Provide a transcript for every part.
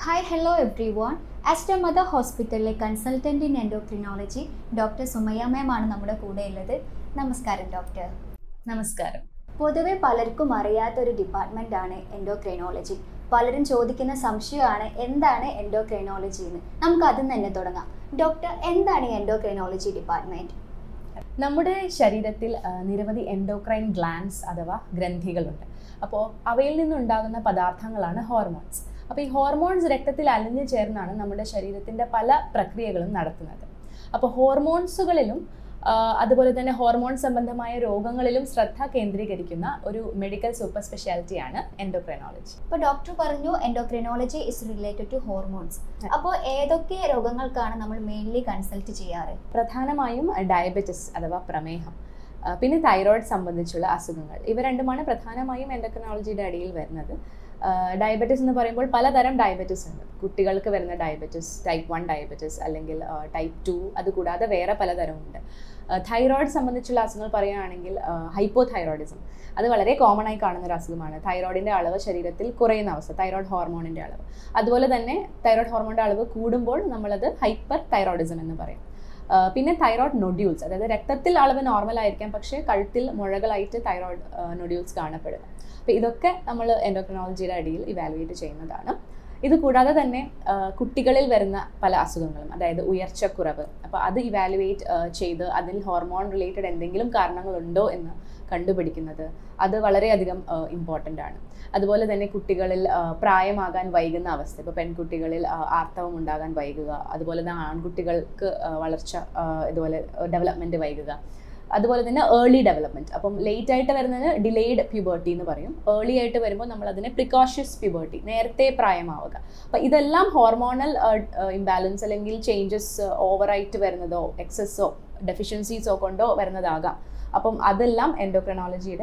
hi hello everyone Aster mother ഹോസ്പിറ്റലിലെ consultant in endocrinology doctor Sumayya ma'am ആണ് നമ്മുടെ കൂടെ ഉള്ളത് നമസ്കാരം ഡോക്ടർ നമസ്കാരം പൊതുവെ പലർക്കും അറിയാത്തൊരു ഡിപ്പാർട്ട്മെൻ്റ് ആണ് എൻഡോക്രൈനോളജി പലരും ചോദിക്കുന്ന സംശയമാണ് എന്താണ് എൻഡോക്രൈനോളജി എന്ന് നമുക്ക് അതിൽ നിന്ന് തന്നെ തുടങ്ങാം ഡോക്ടർ എന്താണ് ഈ എൻഡോക്രൈനോളജി ഡിപ്പാർട്ട്മെൻറ്റ് നമ്മുടെ ശരീരത്തിൽ ആ, നിരവധി എൻഡോക്രൈൻ ഗ്ലാൻസ് അഥവാ ഗ്രന്ഥികളുണ്ട് അപ്പോൾ അവയിൽ നിന്നുണ്ടാകുന്ന പദാർത്ഥങ്ങളാണ് ഹോർമോൺസ് അപ്പോൾ ഈ ഹോർമോൺസ് രക്തത്തിൽ അലിഞ്ഞു ചേർന്നാണ് നമ്മുടെ ശരീരത്തിൻ്റെ പല പ്രക്രിയകളും നടത്തുന്നത് അപ്പോൾ ഹോർമോൺസുകളിലും ആ, അതുപോലെ തന്നെ ഹോർമോൺ സംബന്ധമായ രോഗങ്ങളിലും ശ്രദ്ധ കേന്ദ്രീകരിക്കുന്ന ഒരു മെഡിക്കൽ സൂപ്പർ സ്പെഷ്യാലിറ്റിയാണ് എൻഡോക്രൈനോളജി ഇപ്പോൾ ഡോക്ടർ പറഞ്ഞു endocrinology is related to hormones അപ്പോൾ ഏതൊക്കെ രോഗങ്ങൾക്കാണ് നമ്മൾ മെയിൻലി കൺസൾട്ട് ചെയ്യാറ് പ്രധാനമായും ഡയബറ്റിസ് അഥവാ പ്രമേഹം ആ, പിന്നെ തൈറോയ്ഡ് സംബന്ധിച്ചുള്ള അസുഖങ്ങൾ ഇവ രണ്ടുമാണ് പ്രധാനമായും എൻഡോക്രനോളജിയുടെ അടിയിൽ വരുന്നത് ഡയബറ്റിസ് എന്ന് പറയുമ്പോൾ പലതരം ഡയബറ്റിസ് ഉണ്ട് കുട്ടികൾക്ക് വരുന്ന ഡയബറ്റിസ് ടൈപ്പ് വൺ ഡയബറ്റിസ് അല്ലെങ്കിൽ ടൈപ്പ് ടു അതുകൂടാതെ വേറെ പലതരമുണ്ട് തൈറോയ്ഡ് സംബന്ധിച്ചുള്ള അസുഖങ്ങൾ പറയുകയാണെങ്കിൽ ഹൈപ്പോ തൈറോയിഡിസം അത് വളരെ കോമൺ ആയി കാണുന്ന ഒരു അസുഖമാണ് തൈറോയിഡിൻ്റെ അളവ് ശരീരത്തിൽ കുറയുന്ന അവസ്ഥ തൈറോയ്ഡ് ഹോർമോണിൻ്റെ അളവ് അതുപോലെ തന്നെ തൈറോയ്ഡ് ഹോർമോണിൻ്റെ അളവ് കൂടുമ്പോൾ നമ്മളത് ഹൈപ്പർ തൈറോയിഡിസം എന്ന് പറയും ആ, പിന്നെ തൈറോയ്ഡ് നൊഡ്യൂൾസ് അതായത് രക്തത്തിൽ അളവ് നോർമൽ ആയിരിക്കാം പക്ഷേ കഴുത്തിൽ മുഴകളായിട്ട് തൈറോയ്ഡ് നൊഡ്യൂൾസ് കാണപ്പെടുക അപ്പോൾ ഇതൊക്കെ നമ്മൾ എൻഡോക്രിനോളജിയുടെ അടിയിൽ ഇവാലുവേറ്റ് ചെയ്യുന്നതാണ് ഇത് കൂടാതെ തന്നെ ആ, കുട്ടികളിൽ വരുന്ന പല അസുഖങ്ങളും അതായത് ഉയർച്ചക്കുറവ് അപ്പോൾ അത് ഇവാലുവേറ്റ് ചെയ്ത് അതിൽ ഹോർമോൺ റിലേറ്റഡ് എന്തെങ്കിലും കാരണങ്ങളുണ്ടോ എന്ന് കണ്ടുപിടിക്കുന്നത് അത് വളരെയധികം ഇമ്പോർട്ടൻ്റ് ആണ് അതുപോലെ തന്നെ കുട്ടികളിൽ ആ, പ്രായമാകാൻ വൈകുന്ന അവസ്ഥ ഇപ്പോൾ പെൺകുട്ടികളിൽ ആ, ആർത്തവം ഉണ്ടാകാൻ വൈകുക അതുപോലെ തന്നെ ആൺകുട്ടികൾക്ക് ആ, വളർച്ച ആ, ഇതുപോലെ ഡെവലപ്മെൻറ്റ് വൈകുക അതുപോലെ തന്നെ ഏർലി ഡെവലപ്മെൻറ്റ് അപ്പം ലേറ്റ് ആയിട്ട് വരുന്നത് ഡിലേഡ് പ്യൂബേർട്ടി എന്ന് പറയും ഏർലി ആയിട്ട് വരുമ്പോൾ നമ്മൾ അതിനെ പ്രിക്കോഷ്യസ് പ്യൂബേർട്ടി നേരത്തെ പ്രായമാവുക അപ്പം ഇതെല്ലാം ഹോർമോണൽ ഇംബാലൻസ് അല്ലെങ്കിൽ ചേഞ്ചസ് ഓവറായിട്ട് വരുന്നതോ എക്സസ്സോ ഡെഫിഷ്യൻസീസോ കൊണ്ടോ വരുന്നതാകാം അപ്പം അതെല്ലാം എൻഡോക്രനോളജിയുടെ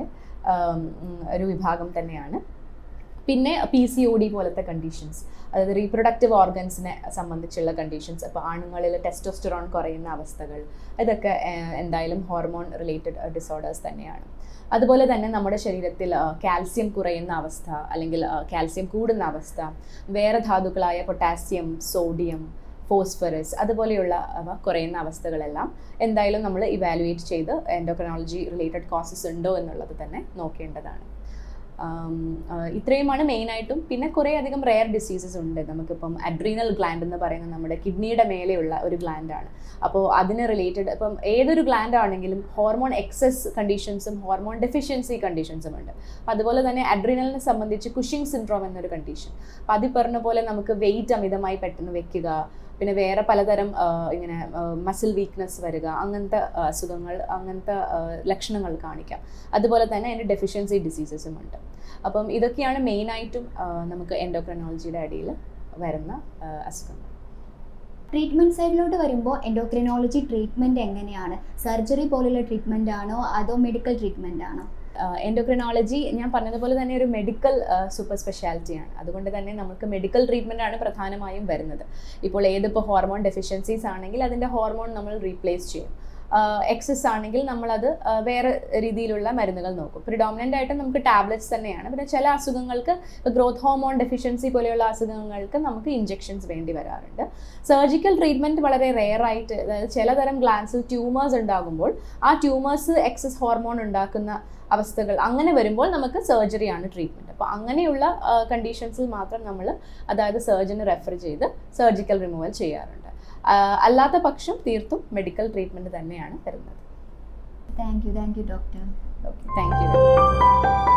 ഒരു വിഭാഗം തന്നെയാണ് പിന്നെ പി സി ഒ ഡി പോലത്തെ കണ്ടീഷൻസ് അതായത് റീപ്രൊഡക്റ്റീവ് ഓർഗൻസിനെ സംബന്ധിച്ചുള്ള കണ്ടീഷൻസ് ഇപ്പോൾ ആണുങ്ങളിൽ ടെസ്റ്റോസ്റ്ററോൺ കുറയുന്ന അവസ്ഥകൾ ഇതൊക്കെ ഏഹ്, എന്തായാലും ഹോർമോൺ റിലേറ്റഡ് ഡിസോർഡേഴ്സ് തന്നെയാണ് അതുപോലെ തന്നെ നമ്മുടെ ശരീരത്തിൽ കാൽസ്യം കുറയുന്ന അവസ്ഥ അല്ലെങ്കിൽ കാൽസ്യം കൂടുന്ന അവസ്ഥ വേറെ ധാതുക്കളായ പൊട്ടാസ്യം സോഡിയം ഫോസ്ഫറസ് അതുപോലെയുള്ള അവ കുറയുന്ന അവസ്ഥകളെല്ലാം എന്തായാലും നമ്മൾ ഇവാലുവേറ്റ് ചെയ്ത് എൻഡോക്രനോളജി റിലേറ്റഡ് കോസസ് ഉണ്ടോ എന്നുള്ളത് തന്നെ നോക്കേണ്ടതാണ് ആം, ആ, ഇത്രയുമാണ് മെയിനായിട്ടും പിന്നെ കുറേ അധികം റെയർ ഡിസീസസ് ഉണ്ട് നമുക്കിപ്പം അഡ്രീനൽ ഗ്ലാൻഡ് എന്ന് പറയുന്നത് നമ്മുടെ കിഡ്നിയുടെ മേലെയുള്ള ഒരു ഗ്ലാൻഡാണ് അപ്പോൾ അതിന് റിലേറ്റഡ് ഇപ്പം ഏതൊരു ഗ്ലാൻഡ് ആണെങ്കിലും ഹോർമോൺ എക്സസ് കണ്ടീഷൻസും ഹോർമോൺ ഡെഫിഷ്യൻസി കണ്ടീഷൻസും ഉണ്ട് അപ്പം അതുപോലെ തന്നെ അഡ്രീനലിനെ സംബന്ധിച്ച് കുഷിംഗ് സിൻഡ്രോം എന്നൊരു കണ്ടീഷൻ അപ്പം അതിൽ പറഞ്ഞ പോലെ നമുക്ക് വെയിറ്റ് അമിതമായി പെട്ടെന്ന് വെക്കുക പിന്നെ വേറെ പലതരം ആ, ഇങ്ങനെ മസിൽ വീക്ക്നെസ് വരിക അങ്ങനത്തെ ആ, അസുഖങ്ങൾ അങ്ങനത്തെ ആ, ലക്ഷണങ്ങൾ കാണിക്കാം അതുപോലെ തന്നെ അതിൻ്റെ ഡെഫിഷ്യൻസി ഡിസീസസും ഉണ്ട് അപ്പം ഇതൊക്കെയാണ് മെയിനായിട്ടും നമുക്ക് എൻഡോക്രനോളജിയുടെ അടിയിൽ വരുന്ന ആ, അസുഖങ്ങൾ ട്രീറ്റ്മെൻറ്റ് സൈഡിലോട്ട് വരുമ്പോൾ എൻഡോക്രൈനോളജി ട്രീറ്റ്മെൻറ്റ് എങ്ങനെയാണ് സർജറി പോലുള്ള ട്രീറ്റ്മെൻ്റ് ആണോ അതോ മെഡിക്കൽ ട്രീറ്റ്മെൻ്റ് ആണോ എൻഡോക്രിനോളജി ഞാൻ പറഞ്ഞതുപോലെ തന്നെ ഒരു മെഡിക്കൽ സൂപ്പർ സ്പെഷ്യാലിറ്റിയാണ് അതുകൊണ്ട് തന്നെ നമുക്ക് മെഡിക്കൽ ട്രീറ്റ്മെൻ്റ് ആണ് പ്രധാനമായും വരുന്നത് ഇപ്പോൾ ഏതിപ്പോൾ ഹോർമോൺ ഡെഫിഷ്യൻസീസ് ആണെങ്കിൽ അതിൻ്റെ ഹോർമോൺ നമ്മൾ റീപ്ലേസ് ചെയ്യും എക്സസ് ആണെങ്കിൽ നമ്മളത് ആ, വേറെ രീതിയിലുള്ള മരുന്നുകൾ നോക്കും പ്രിഡോമിനൻ്റ് ആയിട്ട് നമുക്ക് ടാബ്ലറ്റ്സ് തന്നെയാണ് പിന്നെ ചില അസുഖങ്ങൾക്ക് ഗ്രോത്ത് ഹോർമോൺ ഡെഫിഷ്യൻസി പോലെയുള്ള അസുഖങ്ങൾക്ക് നമുക്ക് ഇഞ്ചെക്ഷൻസ് വേണ്ടി വരാറുണ്ട് സർജിക്കൽ ട്രീറ്റ്മെൻറ്റ് വളരെ റെയർ ആയിട്ട് അതായത് ചിലതരം ഗ്ലാൻസിൽ ട്യൂമേഴ്സ് ഉണ്ടാകുമ്പോൾ ആ ട്യൂമേഴ്സ് എക്സസ് ഹോർമോൺ ഉണ്ടാക്കുന്ന അവസ്ഥകൾ അങ്ങനെ വരുമ്പോൾ നമുക്ക് സർജറിയാണ് ട്രീറ്റ്മെൻറ്റ് അപ്പോൾ അങ്ങനെയുള്ള കണ്ടീഷൻസിൽ മാത്രം നമ്മൾ അതായത് സർജന് റെഫർ ചെയ്ത് സർജിക്കൽ റിമൂവൽ ചെയ്യാറുണ്ട് ആ, അല്ലാത്ത പക്ഷം തീർത്തും മെഡിക്കൽ ട്രീറ്റ്മെൻറ്റ് തന്നെയാണ് വരുന്നത് thank you thank you doctor okay thank U